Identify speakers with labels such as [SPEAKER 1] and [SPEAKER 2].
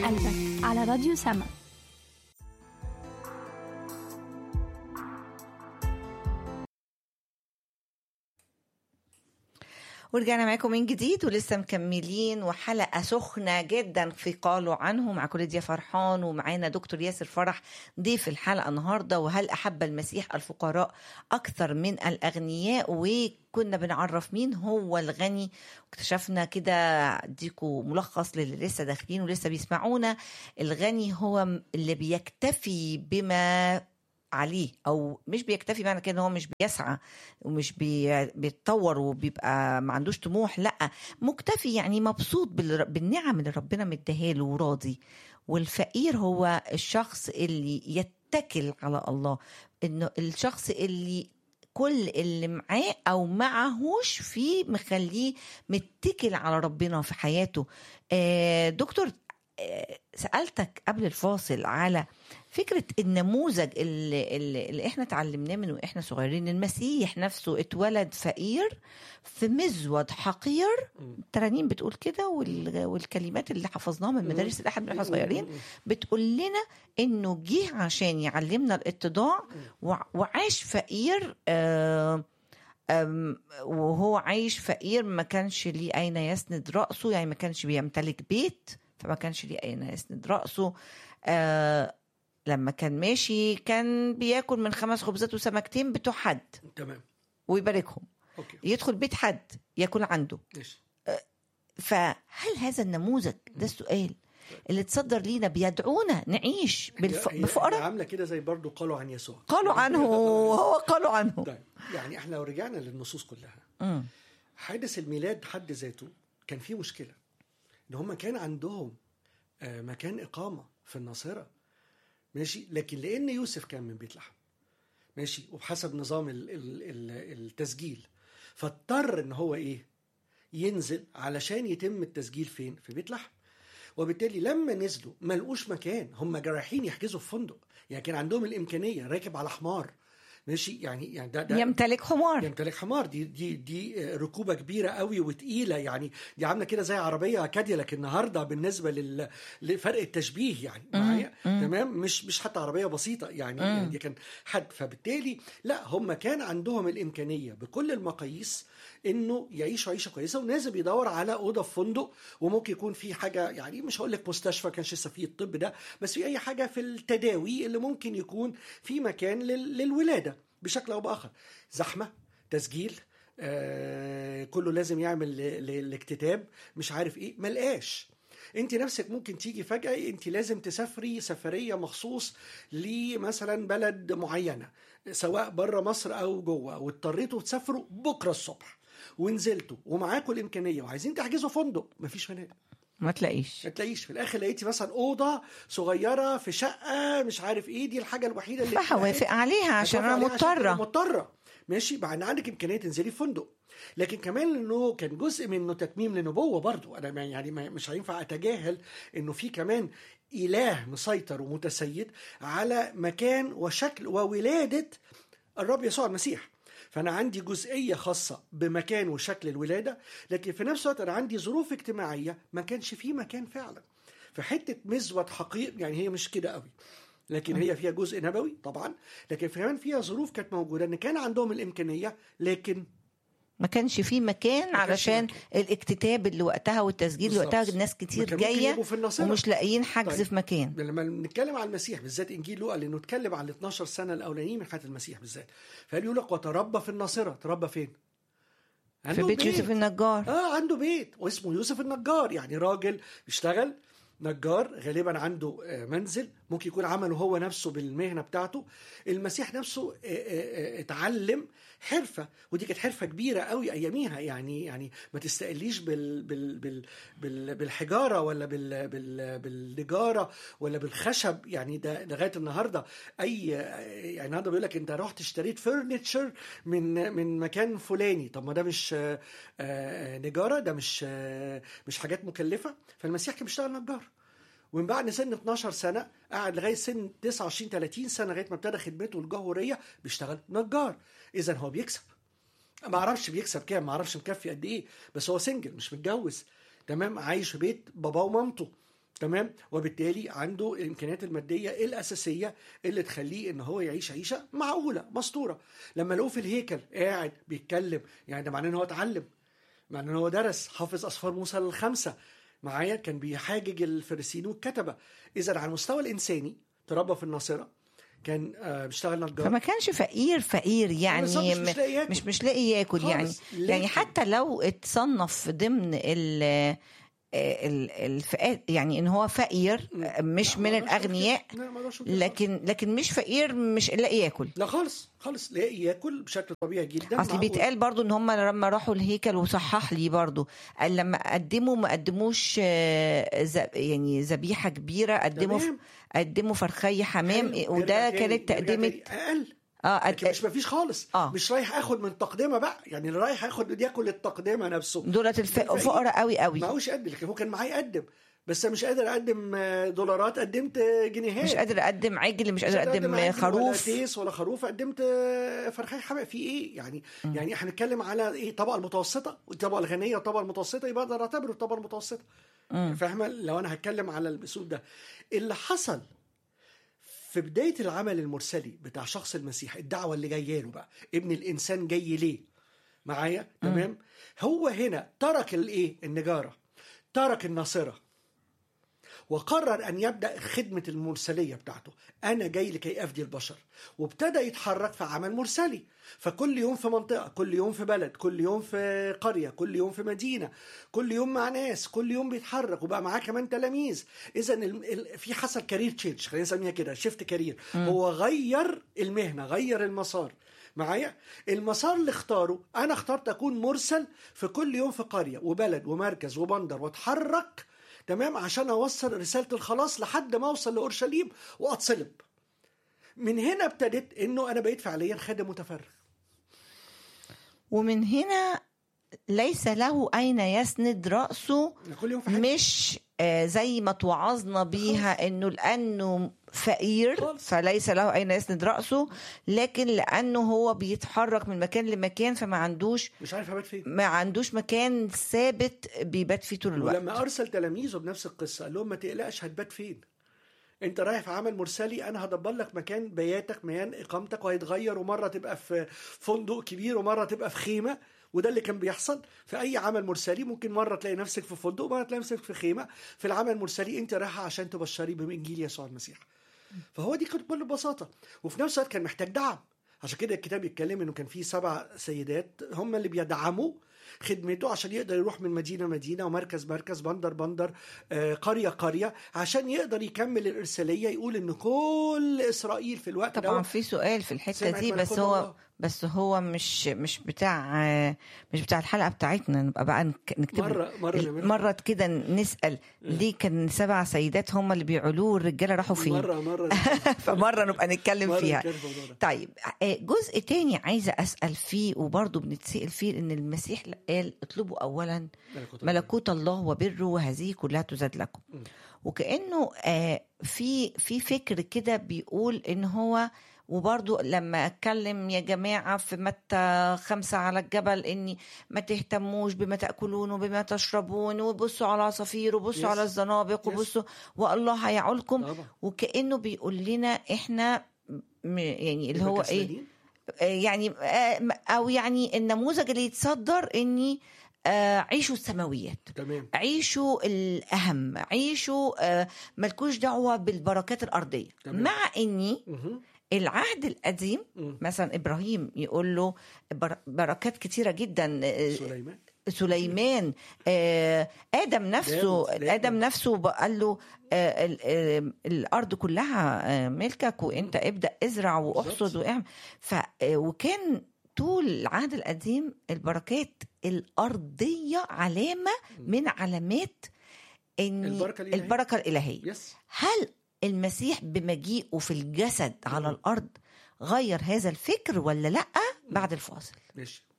[SPEAKER 1] قلبك على راديو سما
[SPEAKER 2] ورجعنا معاكم من جديد ولسه مكملين وحلقة سخنة جدا في قالوا عنه مع كل دي فرحان ومعانا دكتور ياسر فرح ضيف الحلقة النهاردة وهل أحب المسيح الفقراء أكثر من الأغنياء وكنا بنعرف مين هو الغني واكتشفنا كده اديكوا ملخص للي لسه داخلين ولسه بيسمعونا الغني هو اللي بيكتفي بما عليه او مش بيكتفي معنى كده ان هو مش بيسعى ومش بي- بيتطور وبيبقى ما عندوش طموح لا مكتفي يعني مبسوط بال- بالنعم اللي ربنا مديها له وراضي والفقير هو الشخص اللي يتكل على الله انه الشخص اللي كل اللي معاه او معهوش فيه مخليه متكل على ربنا في حياته آه، دكتور آه، سألتك قبل الفاصل على فكرة النموذج اللي, اللي, اللي احنا اتعلمناه من واحنا صغيرين المسيح نفسه اتولد فقير في مزود حقير الترانيم بتقول كده وال- والكلمات اللي حفظناها من مدارس الاحد من احنا صغيرين بتقول لنا انه جه عشان يعلمنا الاتضاع وع- وعاش فقير آه أم، وهو عايش فقير ما كانش ليه أين يسند رأسه يعني ما كانش بيمتلك بيت فما كانش ليه أين يسند رأسه آه لما كان ماشي كان بياكل من خمس خبزات وسمكتين بتوع حد
[SPEAKER 3] تمام
[SPEAKER 2] ويباركهم
[SPEAKER 3] اوكي
[SPEAKER 2] يدخل بيت حد ياكل عنده
[SPEAKER 3] ماشي
[SPEAKER 2] فهل هذا النموذج ده السؤال اللي تصدر لينا بيدعونا نعيش بالف...
[SPEAKER 3] هي- هي- هي
[SPEAKER 2] بفقراء
[SPEAKER 3] عامله كده زي برضو قالوا عن يسوع
[SPEAKER 2] قالوا عنه وهو قالوا عنه
[SPEAKER 3] طيب يعني احنا لو رجعنا للنصوص كلها
[SPEAKER 2] مم.
[SPEAKER 3] حادث الميلاد حد ذاته كان فيه مشكله ان هم كان عندهم آه، مكان اقامه في الناصره ماشي لكن لان يوسف كان من بيت لحم ماشي وبحسب نظام ال- ال- ال- التسجيل فاضطر ان هو ايه ينزل علشان يتم التسجيل فين في بيت لحم وبالتالي لما نزلوا ما لقوش مكان هم رايحين يحجزوا في فندق يعني كان عندهم الامكانيه راكب على حمار ماشي يعني يعني ده, ده
[SPEAKER 2] يمتلك حمار
[SPEAKER 3] يمتلك حمار دي دي دي ركوبه كبيره قوي وتقيله يعني دي عامله كده زي عربيه كاديلاك النهارده بالنسبه لل... لفرق التشبيه يعني معايا تمام مش مش حتى عربيه بسيطه يعني, يعني دي كان حد فبالتالي لا هم كان عندهم الامكانيه بكل المقاييس انه يعيشوا عيشه كويسه ونازل بيدور على اوضه في فندق وممكن يكون في حاجه يعني مش هقول لك مستشفى كانش لسه فيه الطب ده بس في اي حاجه في التداوي اللي ممكن يكون في مكان لل... للولاده بشكل او باخر زحمه تسجيل آه كله لازم يعمل ل- ل- الاكتتاب مش عارف ايه ملقاش انت نفسك ممكن تيجي فجاه انت لازم تسافري سفريه مخصوص لمثلا بلد معينه سواء بره مصر او جوه واضطريتوا تسافروا بكره الصبح ونزلتوا ومعاكم الامكانيه وعايزين تحجزوا فندق مفيش فنادق
[SPEAKER 2] ما تلاقيش
[SPEAKER 3] ما تلاقيش في الاخر لقيتي مثلا اوضه صغيره في شقه مش عارف ايه دي الحاجه الوحيده اللي
[SPEAKER 2] فهوافق عليها عشان انا
[SPEAKER 3] هتوافق عليها عشان
[SPEAKER 2] مضطره
[SPEAKER 3] تبقى مضطره ماشي مع ان عندك امكانيه تنزلي في فندق لكن كمان انه كان جزء منه تتميم لنبوه برضو انا ما- يعني ما- مش هينفع اتجاهل انه في كمان اله مسيطر ومتسيد على مكان وشكل وولاده الرب يسوع المسيح فانا عندي جزئيه خاصه بمكان وشكل الولاده لكن في نفس الوقت انا عندي ظروف اجتماعيه ما كانش فيه مكان فعلا فحته مزود حقيق يعني هي مش كده قوي لكن هي فيها جزء نبوي طبعا لكن كمان فيها ظروف كانت موجوده ان كان عندهم الامكانيه لكن
[SPEAKER 2] ما كانش فيه مكان
[SPEAKER 3] كانش
[SPEAKER 2] علشان
[SPEAKER 3] مكان.
[SPEAKER 2] الاكتتاب اللي وقتها والتسجيل اللي
[SPEAKER 3] بالظبط.
[SPEAKER 2] وقتها الناس كتير
[SPEAKER 3] كان ممكن
[SPEAKER 2] جايه
[SPEAKER 3] يبقوا في الناصرة.
[SPEAKER 2] ومش لاقيين حجز
[SPEAKER 3] طيب.
[SPEAKER 2] في مكان
[SPEAKER 3] لما نتكلم عن المسيح بالذات انجيل لوقا لانه اتكلم عن ال 12 سنه الاولانيين من حياه المسيح بالذات فقال يقول لك وتربى في الناصره تربى فين؟
[SPEAKER 2] في
[SPEAKER 3] عنده
[SPEAKER 2] بيت يوسف النجار
[SPEAKER 3] اه عنده بيت واسمه يوسف النجار يعني راجل بيشتغل نجار غالبا عنده آه، منزل ممكن يكون عمله هو نفسه بالمهنه بتاعته المسيح نفسه آه، آه، آه، اتعلم حرفه ودي كانت حرفه كبيره قوي اياميها يعني يعني ما تستقليش بال بال بال بال بالحجاره ولا بال بال بالنجاره ولا بالخشب يعني ده لغايه النهارده اي يعني النهارده بيقول لك انت رحت اشتريت فرنتشر من من مكان فلاني طب ما ده مش آه، آه، نجاره ده مش آه، مش حاجات مكلفه فالمسيح كان بيشتغل نجار ومن بعد سن 12 سنه قعد لغايه سن 29 30 سنه لغايه ما ابتدى خدمته الجوهريه بيشتغل نجار اذا هو بيكسب ما اعرفش بيكسب كام ما اعرفش مكفي قد ايه بس هو سنجل مش متجوز تمام عايش في بيت باباه ومامته تمام وبالتالي عنده الامكانيات الماديه الاساسيه اللي تخليه ان هو يعيش عيشه معقوله مستوره لما لقوه في الهيكل قاعد بيتكلم يعني ده معناه ان هو اتعلم معناه ان هو درس حافظ اسفار موسى الخمسه معايا كان بيحاجج الفريسيين والكتبه اذا على المستوى الانساني تربى في الناصره كان آه، بيشتغل نجار
[SPEAKER 2] فما كانش فقير فقير يعني
[SPEAKER 3] بالظبط، مش- مش لاقي ياكل.
[SPEAKER 2] مش مش لاقي ياكل يعني
[SPEAKER 3] خالص.
[SPEAKER 2] يعني
[SPEAKER 3] لكن-
[SPEAKER 2] حتى لو اتصنف ضمن ال ال- الفئات يعني ان هو فقير مش
[SPEAKER 3] لا،
[SPEAKER 2] من
[SPEAKER 3] ما أقدرش أقول
[SPEAKER 2] الاغنياء
[SPEAKER 3] كده. لا ما أقدرش أقول كده
[SPEAKER 2] لكن لكن مش فقير مش لاقي ياكل
[SPEAKER 3] لا خالص خالص لاقي ياكل بشكل طبيعي جدا
[SPEAKER 2] اصل
[SPEAKER 3] معقول.
[SPEAKER 2] بيتقال برضو ان هم لما راحوا الهيكل وصحح لي برضو قال لما قدموا ما قدموش آه، ز- يعني ذبيحه كبيره قدموا
[SPEAKER 3] تمام.
[SPEAKER 2] قدموا فرخي حمام
[SPEAKER 3] حلو.
[SPEAKER 2] وده
[SPEAKER 3] نرجع تاني-
[SPEAKER 2] كانت
[SPEAKER 3] نرجع
[SPEAKER 2] تقدمه
[SPEAKER 3] تاني. اقل
[SPEAKER 2] اه
[SPEAKER 3] لكن
[SPEAKER 2] قد-
[SPEAKER 3] مش مفيش خالص
[SPEAKER 2] آه.
[SPEAKER 3] مش رايح اخد من تقدمه بقى يعني اللي رايح ياخد ياكل التقدمه نفسه
[SPEAKER 2] دولت الف- فقراء قوي قوي
[SPEAKER 3] معهوش يقدم لكن هو كان معاه يقدم بس مش قادر اقدم آه، دولارات قدمت آه، جنيهات
[SPEAKER 2] مش قادر اقدم عجل مش قادر اقدم
[SPEAKER 3] عجل
[SPEAKER 2] خروف
[SPEAKER 3] ولا تيس ولا خروف قدمت آه، فرخاي حمام في ايه يعني يعني احنا هنتكلم على ايه الطبقه المتوسطه والطبقه الغنيه والطبقه المتوسطه يبقى اقدر اعتبره الطبقه المتوسطه فاهمه لو انا هتكلم على الاسلوب ده اللي حصل في بدايه العمل المرسلي بتاع شخص المسيح الدعوه اللي جايه له بقى ابن الانسان جاي ليه معايا تمام هو هنا ترك الايه النجاره ترك الناصره وقرر ان يبدا خدمه المرسليه بتاعته انا جاي لكي افدي البشر وابتدى يتحرك في عمل مرسلي فكل يوم في منطقه كل يوم في بلد كل يوم في قريه كل يوم في مدينه كل يوم مع ناس كل يوم بيتحرك وبقى معاه كمان تلاميذ اذا في حصل كارير تشينج خلينا نسميها كده شيفت كارير هو غير المهنه غير المسار معايا المسار اللي اختاره انا اخترت اكون مرسل في كل يوم في قريه وبلد ومركز وبندر واتحرك تمام عشان اوصل رساله الخلاص لحد ما اوصل لاورشليم واتصلب من هنا ابتدت انه انا بقيت فعليا خادم متفرغ
[SPEAKER 2] ومن هنا ليس له اين يسند راسه
[SPEAKER 3] أنا كل يوم في حاجة.
[SPEAKER 2] مش آه، زي ما توعظنا بيها انه لانه فقير
[SPEAKER 3] خالص.
[SPEAKER 2] فليس له اين يسند راسه لكن لانه هو بيتحرك من مكان لمكان فما عندوش
[SPEAKER 3] مش عارف ابات فين
[SPEAKER 2] ما عندوش مكان ثابت بيبات فيه طول الوقت
[SPEAKER 3] ولما ارسل تلاميذه بنفس القصه قال لهم ما تقلقش هتبات فين انت رايح في عمل مرسلي انا هدبر لك مكان بياتك مكان اقامتك وهيتغير ومره تبقى في فندق كبير ومره تبقى في خيمه وده اللي كان بيحصل في اي عمل مرسلي ممكن مره تلاقي نفسك في فندق ومره تلاقي نفسك في خيمه في العمل المرسلي انت رايحه عشان تبشري بانجيل يسوع المسيح فهو دي كانت بكل بساطه وفي نفس الوقت كان محتاج دعم عشان كده الكتاب يتكلم انه كان في سبع سيدات هم اللي بيدعموا خدمته عشان يقدر يروح من مدينه مدينه ومركز مركز بندر بندر آه، قريه قريه عشان يقدر يكمل الارساليه يقول ان كل اسرائيل في الوقت
[SPEAKER 2] طبعا
[SPEAKER 3] ده
[SPEAKER 2] في سؤال في الحته
[SPEAKER 3] سمعت
[SPEAKER 2] دي بس
[SPEAKER 3] ملكوت
[SPEAKER 2] هو
[SPEAKER 3] الله.
[SPEAKER 2] بس هو مش مش بتاع آه، مش بتاع الحلقه بتاعتنا نبقى بقى نك- نكتب
[SPEAKER 3] مرة- مرة نعملها.
[SPEAKER 2] مره كده نسال ليه كان سبع سيدات هم اللي بيعلوه والرجاله راحوا فين
[SPEAKER 3] مره مره
[SPEAKER 2] فمره نبقى نتكلم
[SPEAKER 3] مرة
[SPEAKER 2] فيها
[SPEAKER 3] نتكلم في الموضوع ده.
[SPEAKER 2] طيب آه، جزء تاني عايزه اسال فيه وبرضه بنتسال فيه ان المسيح قال اطلبوا اولا
[SPEAKER 3] ملكوت الله.
[SPEAKER 2] ملكوت الله وبره وهذه كلها تزاد لكم وكانه آه، في في فكر كده بيقول ان هو وبرضو لما اتكلم يا جماعه في متى خمسه على الجبل اني ما تهتموش بما تاكلون وبما تشربون وبصوا على العصافير وبصوا
[SPEAKER 3] Yes.
[SPEAKER 2] على الزنابق
[SPEAKER 3] Yes.
[SPEAKER 2] وبصوا والله هيعولكم
[SPEAKER 3] طبعا.
[SPEAKER 2] وكانه بيقول لنا احنا م- يعني اللي هو ايه
[SPEAKER 3] كسلانين؟
[SPEAKER 2] آه، يعني آه، او يعني النموذج اللي يتصدر اني آه، عيشوا السماويات
[SPEAKER 3] تمام
[SPEAKER 2] عيشوا الأهم عيشوا آه، ملكوش دعوة بالبركات الأرضية
[SPEAKER 3] تمام.
[SPEAKER 2] مع أني
[SPEAKER 3] مهم.
[SPEAKER 2] العهد القديم
[SPEAKER 3] مم.
[SPEAKER 2] مثلا إبراهيم يقول له بر- بركات كتيرة جدا آه،
[SPEAKER 3] سليمان
[SPEAKER 2] سليمان آه، آدم نفسه
[SPEAKER 3] داود، داود.
[SPEAKER 2] آدم نفسه قال له آه، ال- آه، الأرض كلها آه، ملكك وأنت ابدأ ازرع وأحصد
[SPEAKER 3] بالظبط.
[SPEAKER 2] واعمل ف آه، وكان طول العهد القديم البركات الأرضية علامة من علامات ان
[SPEAKER 3] البركة الإلهية.
[SPEAKER 2] البركة الإلهية
[SPEAKER 3] يس
[SPEAKER 2] هل المسيح بمجيئه في الجسد على الأرض غير هذا الفكر ولا لأ بعد الفاصل
[SPEAKER 3] ماشي